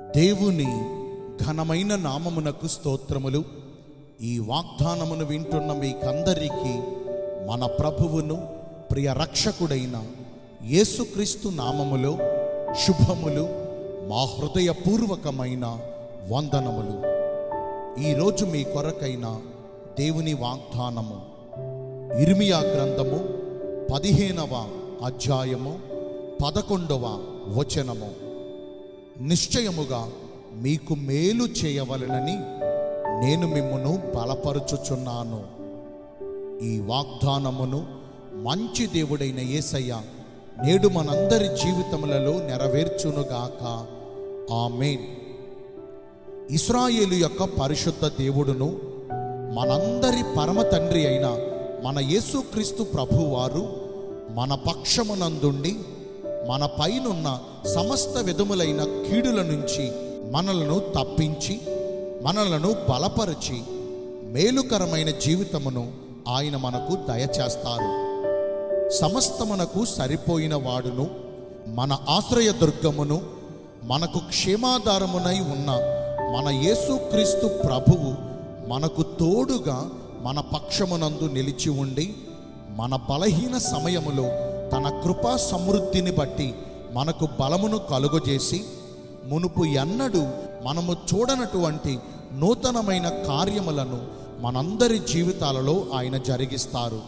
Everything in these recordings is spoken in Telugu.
దేవుని ఘనమైన నామమునకు స్తోత్రములు ఈ వాగ్దానమును వింటున్న మీకందరికీ మన ప్రభువును ప్రియ రక్షకుడైన యేసుక్రీస్తు నామములో శుభములు మా హృదయపూర్వకమైన వందనములు ఈరోజు మీ కొరకైన దేవుని వాగ్దానము ఇర్మియా గ్రంథము పదిహేనవ అధ్యాయము పదకొండవ వచనము నిశ్చయముగా మీకు మేలు చేయవలనని నేను మిమ్మును బలపరుచుచున్నాను ఈ వాగ్దానమును మంచి దేవుడైన యేసయ్య నేడు మనందరి జీవితములలో నెరవేర్చునుగాక ఆమేన్ ఇస్రాయేలు యొక్క పరిశుద్ధ దేవుడును మనందరి పరమ తండ్రి అయిన మన యేసుక్రీస్తు ప్రభువారు మన పక్షమునందుండి మన పైనున్న సమస్త విధములైన కీడుల నుంచి మనలను తప్పించి మనలను బలపరిచి మేలుకరమైన జీవితమును ఆయన మనకు దయచేస్తారు సమస్తమునకు సరిపోయిన వాడును మన ఆశ్రయ దుర్గమును మనకు క్షేమాధారమునై ఉన్న మన యేసుక్రీస్తు ప్రభువు మనకు తోడుగా మన పక్షమునందు నిలిచి ఉండి మన బలహీన సమయములో తన కృపా సమృద్ధిని బట్టి మనకు బలమును కలుగజేసి మునుపు ఎన్నడూ మనము చూడనటువంటి నూతనమైన కార్యములను మనందరి జీవితాలలో ఆయన జరిగిస్తారు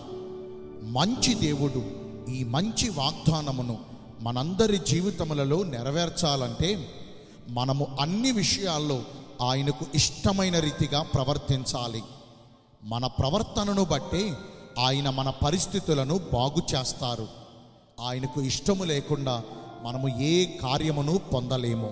మంచి దేవుడు ఈ మంచి వాగ్దానమును మనందరి జీవితములలో నెరవేర్చాలంటే మనము అన్ని విషయాల్లో ఆయనకు ఇష్టమైన రీతిగా ప్రవర్తించాలి మన ప్రవర్తనను బట్టే ఆయన మన పరిస్థితులను బాగు చేస్తారు ఆయనకు ఇష్టము లేకుండా మనము ఏ కార్యమును పొందలేము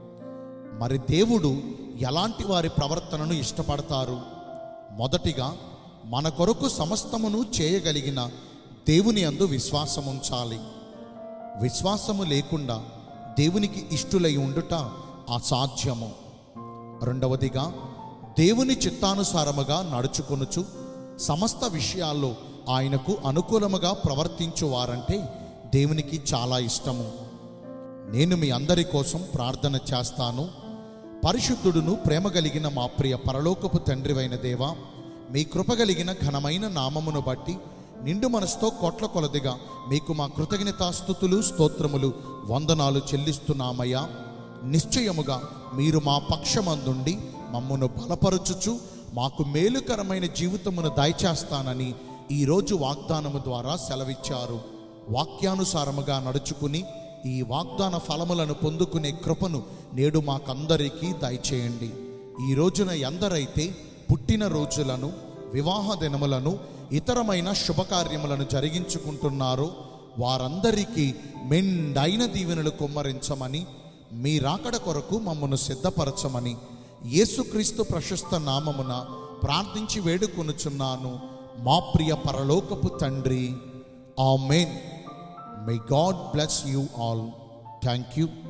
మరి దేవుడు ఎలాంటి వారి ప్రవర్తనను ఇష్టపడతారు మొదటిగా మన కొరకు సమస్తమును చేయగలిగిన దేవుని అందు విశ్వాసం ఉంచాలి విశ్వాసము లేకుండా దేవునికి ఇష్టులై ఉండుట అసాధ్యము రెండవదిగా దేవుని చిత్తానుసారముగా నడుచుకొనుచు సమస్త విషయాల్లో ఆయనకు అనుకూలముగా ప్రవర్తించువారంటే దేవునికి చాలా ఇష్టము నేను మీ అందరి కోసం ప్రార్థన చేస్తాను పరిశుద్ధుడును ప్రేమ కలిగిన మా ప్రియ పరలోకపు తండ్రివైన దేవా మీ కృప కలిగిన ఘనమైన నామమును బట్టి నిండు మనసుతో కోట్ల కొలదిగా మీకు మా కృతజ్ఞతాస్థుతులు స్తోత్రములు వందనాలు చెల్లిస్తున్నామయ్యా నిశ్చయముగా మీరు మా పక్షమందుండి మమ్మను బలపరచుచు మాకు మేలుకరమైన జీవితమును దయచేస్తానని ఈరోజు వాగ్దానము ద్వారా సెలవిచ్చారు వాక్యానుసారముగా నడుచుకుని ఈ వాగ్దాన ఫలములను పొందుకునే కృపను నేడు మాకందరికీ దయచేయండి ఈ రోజున ఎందరైతే పుట్టిన రోజులను వివాహ దినములను ఇతరమైన శుభకార్యములను జరిగించుకుంటున్నారో వారందరికీ మెండైన దీవెనలు కుమ్మరించమని మీ రాకడ కొరకు మమ్మను సిద్ధపరచమని యేసుక్రీస్తు ప్రశస్త నామమున ప్రార్థించి వేడుకొనుచున్నాను మా ప్రియ పరలోకపు తండ్రి amen may God bless you all thank you